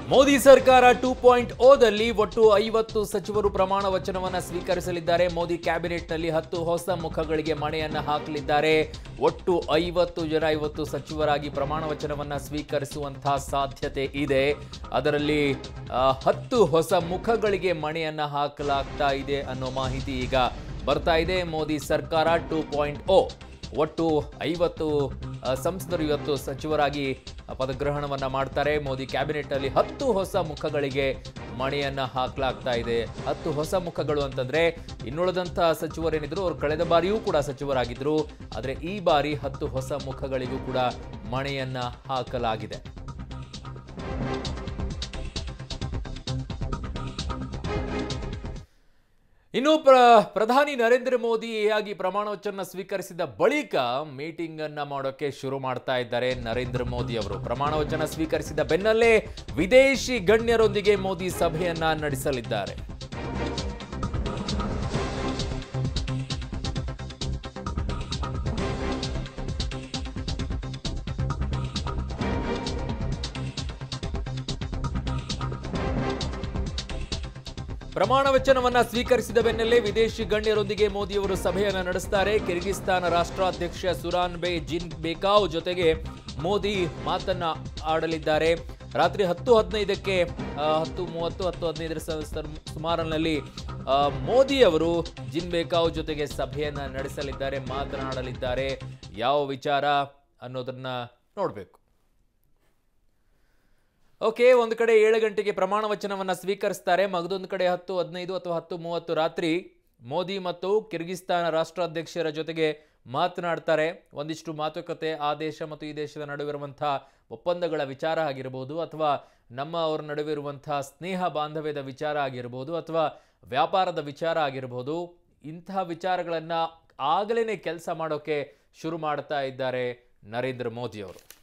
ಮೋದಿ ಸರ್ಕಾರ two point ಓದಲ್ಲಿ ಒಟ್ಟು ಐವತ್ತು ಸಚಿವರು ಪ್ರಮಾಣ ವಚನವನ್ನ ಸ್ವೀಕರಿಸಲಿದ್ದಾರೆ ಮೋದಿ ಕ್ಯಾಬಿನೆಟ್ನಲ್ಲಿ ಹತ್ತು ಹೊಸ ಮುಖಗಳಿಗೆ ಮಣೆಯನ್ನ ಹಾಕಲಿದ್ದಾರೆ ಒಟ್ಟು ಐವತ್ತು ಜನ ಐವತ್ತು ಸಚಿವರಾಗಿ ಪ್ರಮಾಣ ವಚನವನ್ನ ಸ್ವೀಕರಿಸುವಂತಹ ಸಾಧ್ಯತೆ ಇದೆ ಅದರಲ್ಲಿ ಆ, ಹತ್ತು ಹೊಸ ಮುಖಗಳಿಗೆ ಮಣೆಯನ್ನ ಹಾಕಲಾಗ್ತಾ ಇದೆ ಅನ್ನೋ ಮಾಹಿತಿ ಈಗ ಬರ್ತಾ ಇದೆ ಮೋದಿ ಸರ್ಕಾರ ಟೂ ಪಾಯಿಂಟ್ ಓ ಒಟ್ಟು ಐವತ್ತು ಆ, ಸಂಸದರು ಇವತ್ತು ಸಚಿವರಾಗಿ ಪದಗ್ರಹಣವನ್ನ ಮಾಡ್ತಾರೆ ಮೋದಿ ಕ್ಯಾಬಿನೆಟ್ ಅಲ್ಲಿ ಹತ್ತು ಹೊಸ ಮುಖಗಳಿಗೆ ಮಣೆಯನ್ನ ಹಾಕ್ಲಾಗ್ತಾ ಇದೆ ಹತ್ತು ಹೊಸ ಮುಖಗಳು ಅಂತಂದ್ರೆ ಇನ್ನುಳಿದಂತಹ ಸಚಿವರೇನಿದ್ರು ಅವರು ಕಳೆದ ಬಾರಿಯೂ ಕೂಡ ಸಚಿವರಾಗಿದ್ರು ಆದ್ರೆ ಈ ಬಾರಿ ಹತ್ತು ಹೊಸ ಮುಖಗಳಿಗೂ ಕೂಡ ಮಣೆಯನ್ನ ಹಾಕಲಾಗಿದೆ ಇನ್ನು ಪ್ರ ಪ್ರಧಾನಿ ನರೇಂದ್ರ ಮೋದಿ ಆಗಿ ಪ್ರಮಾಣ ವಚನ ಸ್ವೀಕರಿಸಿದ ಬಳಿಕ ಮೀಟಿಂಗ್ ಅನ್ನ ಮಾಡೋಕೆ ಶುರು ಮಾಡ್ತಾ ಇದ್ದಾರೆ ನರೇಂದ್ರ ಮೋದಿ ಅವರು ಪ್ರಮಾಣ ವಚನ ಸ್ವೀಕರಿಸಿದ ಬೆನ್ನಲ್ಲೇ ವಿದೇಶಿ ಗಣ್ಯರೊಂದಿಗೆ ಮೋದಿ ಸಭೆಯನ್ನ ನಡೆಸಲಿದ್ದಾರೆ ಪ್ರಮಾಣ ವಚನವನ್ನ ಸ್ವೀಕರಿಸಿದ ಬೆನ್ನಲ್ಲೇ ವಿದೇಶಿ ಗಣ್ಯರೊಂದಿಗೆ ಮೋದಿಯವರು ಸಭೆಯನ್ನ ನಡೆಸ್ತಾರೆ ಕಿರ್ಗಿಸ್ತಾನ ರಾಷ್ಟ್ರಾಧ್ಯಕ್ಷ ಸುರಾನ್ ಬೇ ಜಿನ್ ಬೇಕಾವ್ ಜೊತೆಗೆ ಮೋದಿ ಮಾತನ್ನ ಆಡಲಿದ್ದಾರೆ ರಾತ್ರಿ ಹತ್ತು ಹದಿನೈದಕ್ಕೆ ಆ, ಹತ್ತು ಮೂವತ್ತು ಹತ್ತು ಹದಿನೈದರ ಸ- ಸ- ಸುಮಾರಿನಲ್ಲಿ ಆ, ಮೋದಿ ಅವರು ಜಿನ್ ಬೇಕಾವ್ ಜೊತೆಗೆ ಸಭೆಯನ್ನ ನಡೆಸಲಿದ್ದಾರೆ ಮಾತನಾಡಲಿದ್ದಾರೆ ಯಾವ ವಿಚಾರ ಅನ್ನೋದನ್ನ ನೋಡಬೇಕು ಓಕೆ ಒಂದು ಕಡೆ ಏಳು ಗಂಟೆಗೆ ಪ್ರಮಾಣ ವಚನವನ್ನ ಸ್ವೀಕರಿಸ್ತಾರೆ ಮಗದೊಂದು ಕಡೆ ಹತ್ತು ಹದಿನೈದು ಅಥವಾ ಹತ್ತು ಮೂವತ್ತು ರಾತ್ರಿ ಮೋದಿ ಮತ್ತು ಕಿರ್ಗಿಸ್ತಾನ ರಾಷ್ಟ್ರಾಧ್ಯಕ್ಷರ ಜೊತೆಗೆ ಮಾತನಾಡ್ತಾರೆ ಒಂದಿಷ್ಟು ಮಾತುಕತೆ ಆ ದೇಶ ಮತ್ತು ಈ ದೇಶದ ನಡುವಿರುವಂತಹ ಒಪ್ಪಂದಗಳ ವಿಚಾರ ಆಗಿರ್ಬೋದು ಅಥವಾ ನಮ್ಮ ಅವರ ನಡುವಿರುವಂತಹ ಸ್ನೇಹ ಬಾಂಧವ್ಯದ ವಿಚಾರ ಆಗಿರ್ಬೋದು ಅಥವಾ ವ್ಯಾಪಾರದ ವಿಚಾರ ಆಗಿರ್ಬೋದು ಇಂತಹ ವಿಚಾರಗಳನ್ನ ಆಗಲೇ ಕೆಲಸ ಮಾಡೋಕೆ ಶುರು ಮಾಡ್ತಾ ಇದ್ದಾರೆ ನರೇಂದ್ರ ಮೋದಿ ಅವರು